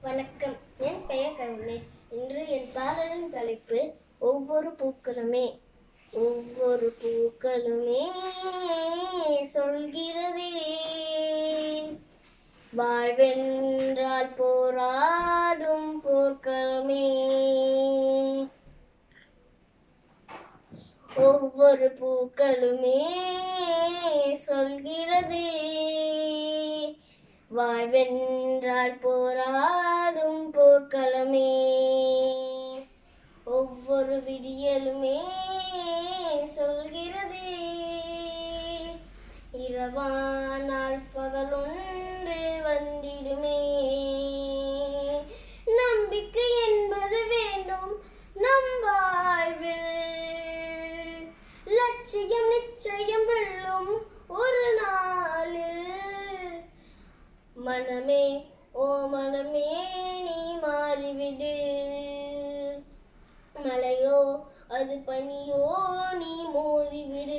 வணக்கம் என் பெயர் கருணேஷ் இன்று என் பாடலின் தலைப்பு ஒவ்வொரு பூக்களுமே ஒவ்வொரு பூக்களுமே சொல்கிறதே வாழ்வென்றால் போராடும் போர்க்களமே ஒவ்வொரு பூக்களுமே சொல்கிறதே வாழ்வென்றால் போராடும் போர்க்களமே ஒவ்வொரு விடியலுமே சொல்கிறதே இரவானால் பகலொன்று வந்திடுமே நம்பிக்கை என்பது வேண்டும் நம் வாழ்வில் லட்சியம் நிச்சயம் வெல்லும் ஒரு நாளில் மனமே ஓ மனமே நீ மாறிவிடு மலையோ அது பனியோ நீ மோதிவிடு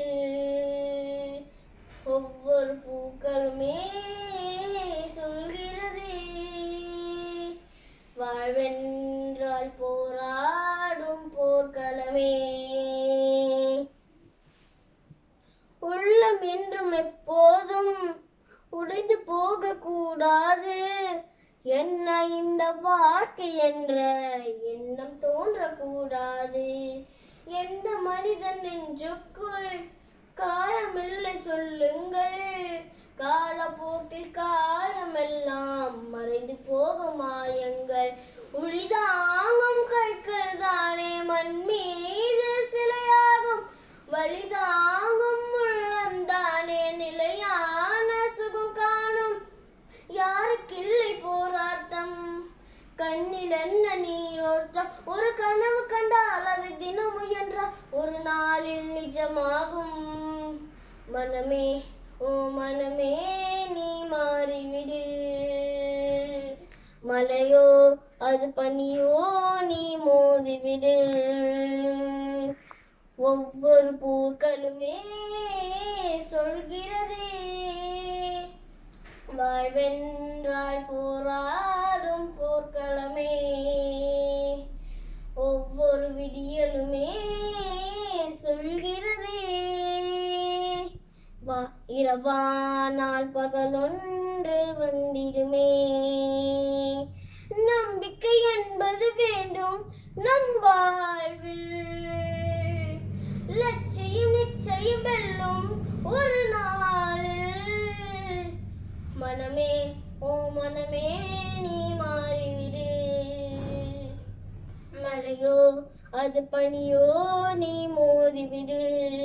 ஒவ்வொரு பூக்களுமே சொல்கிறதே வாழ்வென்றால் போராடும் போர்க்களமே உள்ளம் என்றும் எப்போதும் உடைந்து போக கூடாது என்ன இந்த வாழ்க்கை என்ற எண்ணம் தோன்றக்கூடாது எந்த மனிதன் நெஞ்சுக்குள் காயமில்லை சொல்லுங்கள் காலப்போக்கில் காலமெல்லாம் மறைந்து போக மாயங்கள் உளிதாங்கும் கைகள் தானே மண் மீது சிலையாகும் வலிதாங்கும் உள்ளம் தானே நிலையான சுகம் காணும் யாருக்கில்லை போராட்டம் கண்ணில் என்ன நீரோட்டம் ஒரு கனவு கண்டால் அது தினம் முயன்றால் ஒரு நாளில் நிஜமாகும் மனமே ஓ மனமே நீ மாறிவிடு மலையோ அது பனியோ நீ மோதிவிடு ஒவ்வொரு பூக்களுமே சொல்கிறதே வாழ்வென்றால் போராடும் போர்க்களமே ஒவ்வொரு விடியலுமே சொல்கிறதே வா இரவானால் பகலொன்று வந்திடுமே நம்பிக்கை என்பது வேண்டும் நம் வாழ்வில் லட்சியம் நிச்சயம் வெல்லும் ஒரு நாளில் மனமே ஓ மனமே நீ மாறிவிடு மலையோ அது பனியோ நீ மோதிவிடு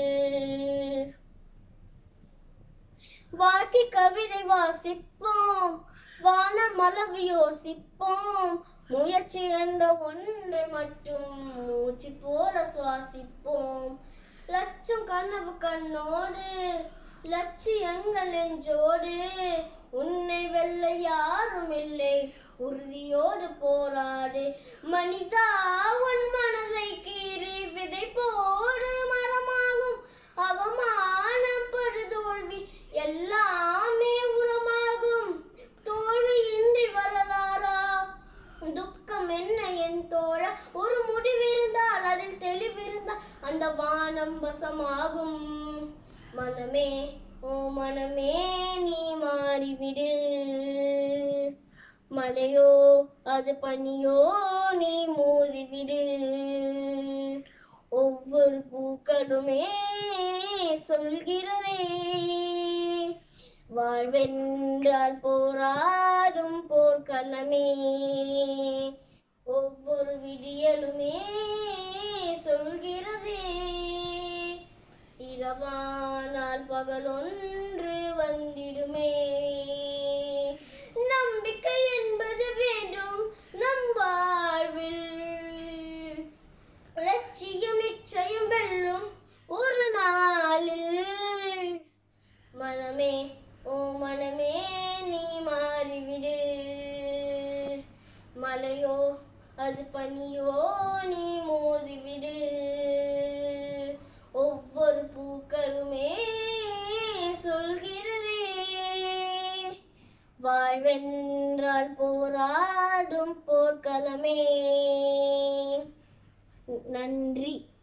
வாழ்க்கை கவிதை வாசிப்போம் வானம் அளவு யோசிப்போம் முயற்சி என்ற ஒன்றை மட்டும் மூச்சு போல சுவாசிப்போம் லட்சம் கனவு கண்ணோடு லட்சியங்கள் நெஞ்சோடு உன்னை வெல்ல யாரும் இல்லை உறுதியோடு போராடு மனிதா உன் மனதை கீறி விதை போடு மரமாகும் அவமானம் படுதோல்வி எல்லாமே உரமாகும் தோல்வியின்றி வரலாறா துக்கம் என்ன என் தோழ ஒரு முடிவிருந்தால் அதில் தெளிவிருந்தால் அந்த வானம் வசமாகும் மனமே ஓ மனமே நீ மாறிவிடு மலையோ அது பனியோ நீ மோதிவிடு ஒவ்வொரு பூக்களுமே சொல்கிறதே வாழ்வென்றால் போராடும் போர்க்களமே ஒவ்வொரு விடியலுமே சொல்கிறதே இரவானால் பகலொன்று வந்திடுமே நம்பிக்கை என்பது வேண்டும் நம் வாழ்வில் லட்சியம் நிச்சயம் வெல்லும் ஒரு நாளில் மனமே ஓ மனமே நீ மாறிவிடு மலையோ அது பனியோ நீ மோதிவிடு ஒவ்வொரு பூக்களுமே சொல்கிறதே வாழ் வென்றால் போராடும் போர்க்களமே நன்றி